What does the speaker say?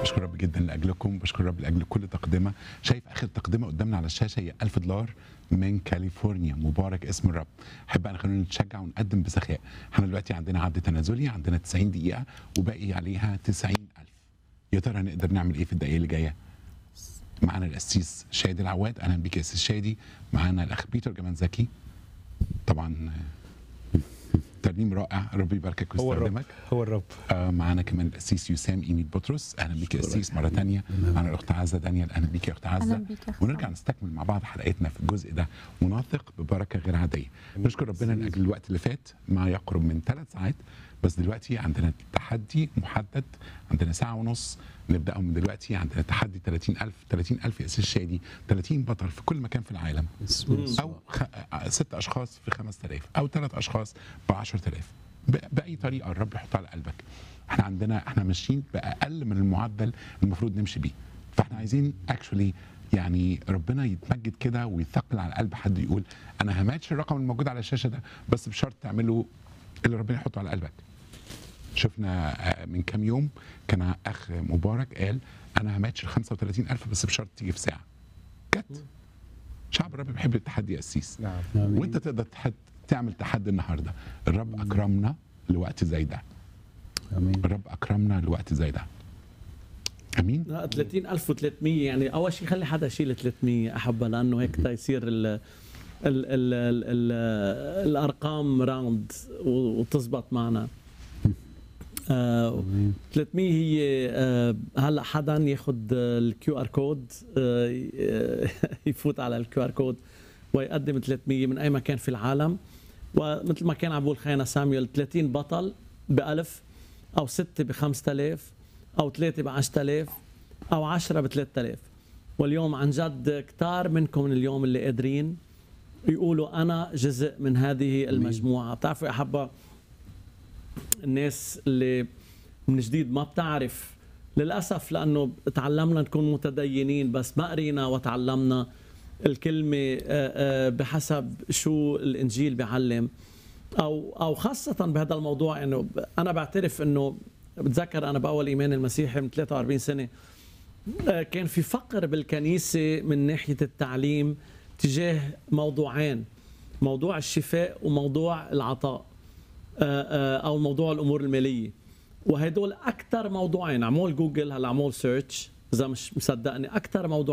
بشكر رب جدا لاجلكم بشكر رب لاجل كل تقدمه شايف اخر تقدمه قدامنا على الشاشه هي 1000 دولار من كاليفورنيا مبارك اسم الرب احب ان خلينا نتشجع ونقدم بسخاء احنا دلوقتي عندنا عد تنازلي عندنا 90 دقيقه وباقي عليها 90000 يا ترى هنقدر نعمل ايه في الدقائق اللي جايه معانا القسيس شادي العواد اهلا بيك يا استاذ شادي معانا الاخ بيتر جمال زكي طبعا آه، ترنيم رائع ربي يباركك هو الرب ويستخدمك هو الرب آه، معانا كمان القسيس يسام ايميل بطرس اهلا بيك يا قسيس مره ثانيه معانا الاخت عزه دانيال اهلا بيك يا اخت عزه أهلاً بيك يا أخ ونرجع سامي. نستكمل مع بعض حلقتنا في الجزء ده ونثق ببركه غير عاديه نشكر ربنا لاجل الوقت اللي فات ما يقرب من ثلاث ساعات بس دلوقتي عندنا تحدي محدد عندنا ساعه ونص نبداه من دلوقتي عندنا تحدي 30000 30000 يا استاذ شادي 30 بطل في كل مكان في العالم او خ... آه، ست اشخاص في 5000 او ثلاث اشخاص ب 10000 ب... باي طريقه الرب يحطها على قلبك احنا عندنا احنا ماشيين باقل من المعدل المفروض نمشي بيه فاحنا عايزين اكشولي يعني ربنا يتمجد كده ويثقل على قلب حد يقول انا هماتش الرقم الموجود على الشاشه ده بس بشرط تعملوا اللي ربنا يحطه على قلبك شفنا آه، من كام يوم كان اخ مبارك قال انا هماتش ال 35000 بس بشرط تيجي في ساعه جت شعب الرب بيحب التحدي يا قسيس نعم وانت تقدر تحد تعمل تحدي النهارده الرب اكرمنا لوقت زي ده امين الرب اكرمنا لوقت زي ده امين لا 30300 يعني اول شيء خلي حدا يشيل 300 احبها لانه هيك تا يصير ال ال ال ال ال الارقام راوند وتزبط معنا آه 300 هي آه هلا حدا ياخذ الكيو ار كود يفوت على الكيو ار كود ويقدم 300 من اي مكان في العالم ومثل ما كان عم بقول خينا ساميول 30 بطل ب 1000 او 6 ب 5000 او 3 ب 10000 او 10 ب 3000 واليوم عن جد كتار منكم اليوم اللي قادرين يقولوا انا جزء من هذه المجموعه بتعرفوا يا احبه الناس اللي من جديد ما بتعرف للاسف لانه تعلمنا نكون متدينين بس ما قرينا وتعلمنا الكلمه آه، آه، بحسب شو الانجيل بيعلم او او خاصه بهذا الموضوع انه ب- انا بعترف انه بتذكر انا باول ايمان المسيحي من 43 سنه آه، كان في فقر بالكنيسه من ناحيه التعليم تجاه موضوعين موضوع الشفاء وموضوع العطاء آه، آه، او موضوع الامور الماليه وهدول اكثر موضوعين عمول جوجل هلا عمول سيرش اذا مش مصدقني اكثر موضوع